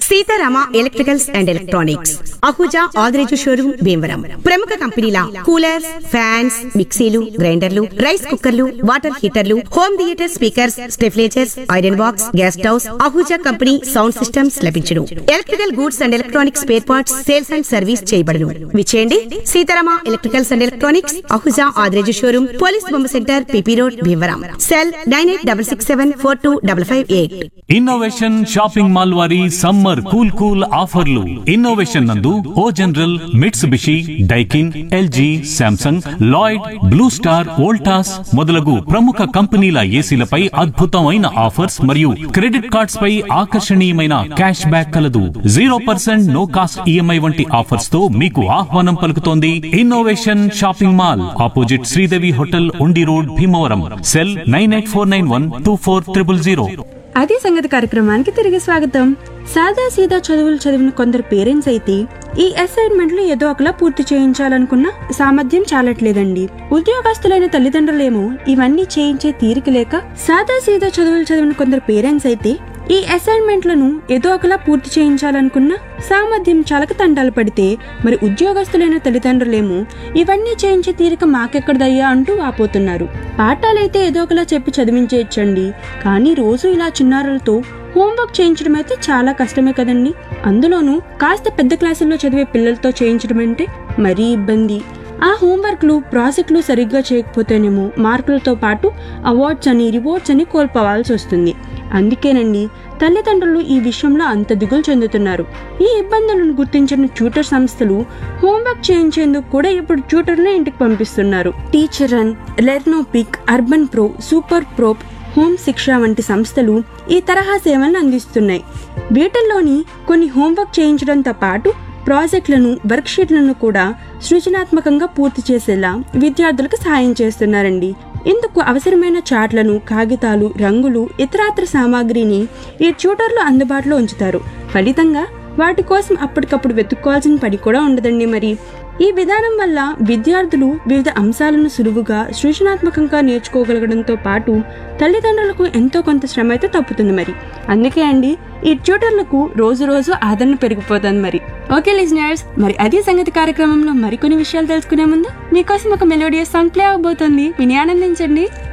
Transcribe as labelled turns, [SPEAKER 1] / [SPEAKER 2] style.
[SPEAKER 1] Sitarama electricals and electronics Ahuja Adireju showroom Bhimavaram ప్రముఖ కంపెనీల coolers fans మిక్సీలు గ్రైండర్లు రైస్ కుక్కర్లు వాటర్ హీటర్లు హోమ్ థియేటర్ స్పీకర్స్ స్టెఫ్లేచర్స్ iron box gas stoves Ahuja company sound systems లభించును electrical goods and electronics spare parts sales and service చేయబడును విచేయండి Seetharama electricals and electronics Ahuja Adireju showroom police బొమ్మ centre P P road Bhimavaram cell nine eight double six seven four two double five eight
[SPEAKER 2] innovation shopping mall వారి summer cool cool ఆఫర్లు innovation నందు O General Mitsubishi Daikin LG Samsung Lloyd Blue Star Voltas మొదలగు ప్రముఖ కంపెనీల ఏసీలపై అద్భుతమైన offers మరియు credit cards పై ఆకర్షణీయమైన క్యాష్ బ్యాక్ కలదు zero percent no cost EMI వంటి ఆఫర్స్ తో మీకు ఆహ్వానం పలుకుతోంది innovation shopping mall opposite Sridevi hotel Undi road Bhimavaram cell nine eight four nine one two four triple zero
[SPEAKER 3] అదే సంగతి కార్యక్రమానికి తిరిగి స్వాగతం సాదా సీదా చదువులు చదివిన కొందరు పేరెంట్స్ అయితే ఈ అసైన్మెంట్లు ఏదో ఒకలా పూర్తి చేయించాలనుకున్న సామర్థ్యం చాలట్లేదండి ఉద్యోగస్తులైన తల్లిదండ్రులేమో ఇవన్నీ చేయించే తీరిక లేక సాదా సీదా చదువులు చదివిన కొందరు పేరెంట్స్ అయితే ఈ అసైన్మెంట్లను ఏదో ఒకలా పూర్తి చేయించాలనుకున్న సామర్థ్యం చాలక తంటాలు పడితే మరి ఉద్యోగస్తులైన తల్లిదండ్రులేమో ఇవన్నీ చేయించే తీరిక మాకెక్కడదయ్యా అంటూ వాపోతున్నారు పాఠాలైతే ఏదో ఒకలా చెప్పి చదివించేయచ్చండి కానీ రోజు ఇలా చిన్నారులతో హోంవర్క్ చేయించడం అయితే చాలా కష్టమే కదండి అందులోనూ కాస్త పెద్ద క్లాసుల్లో చదివే పిల్లలతో చేయించడం అంటే మరీ ఇబ్బంది ఆ హోంవర్క్లు ప్రాజెక్టులు సరిగ్గా చేయకపోతేనేమో మార్కులతో పాటు అవార్డ్స్ అని రివార్డ్స్ అని కోల్పోవాల్సి వస్తుంది అందుకేనండి తల్లిదండ్రులు ఈ విషయంలో అంత దిగులు చెందుతున్నారు ఈ ఇబ్బందులను గుర్తించిన ట్యూటర్ సంస్థలు హోంవర్క్ చేయించేందుకు కూడా ఇప్పుడు ట్యూటర్నే ఇంటికి పంపిస్తున్నారు టీచర్ రన్ లెర్నోపిక్ UrbanPro Superprof home Shiksha వంటి సంస్థలు ఈ తరహా సేవలను అందిస్తున్నాయి వీటిల్లోని కొన్ని హోంవర్క్ చేయించడంతో పాటు ప్రాజెక్టులను వర్క్షీట్లను కూడా సృజనాత్మకంగా పూర్తి చేసేలా విద్యార్థులకు సహాయం చేస్తున్నారండి ఇందుకు అవసరమైన చాట్లను కాగితాలు రంగులు ఇతరాత్ర సామాగ్రిని ఈ ట్యూటర్లు అందుబాటులో ఉంచుతారు ఫలితంగా వాటి కోసం అప్పటికప్పుడు వెతుక్కోవాల్సిన పని కూడా ఉండదండి మరి ఈ విధానం వల్ల విద్యార్థులు వివిధ అంశాలను సులువుగా సృజనాత్మకంగా నేర్చుకోగలగడంతో పాటు తల్లిదండ్రులకు ఎంతో కొంత శ్రమ అయితే తప్పుతుంది మరి అందుకే అండి ఈ ట్యూటర్లకు రోజు రోజు ఆదరణ పెరిగిపోతుంది మరి ఓకే లిజనర్స్ మరి అదే సంగతి కార్యక్రమంలో మరికొన్ని విషయాలు తెలుసుకునే ముందు మీకోసం ఒక మెలోడియస్ సాంగ్ ప్లే అవబోతుంది విని ఆనందించండి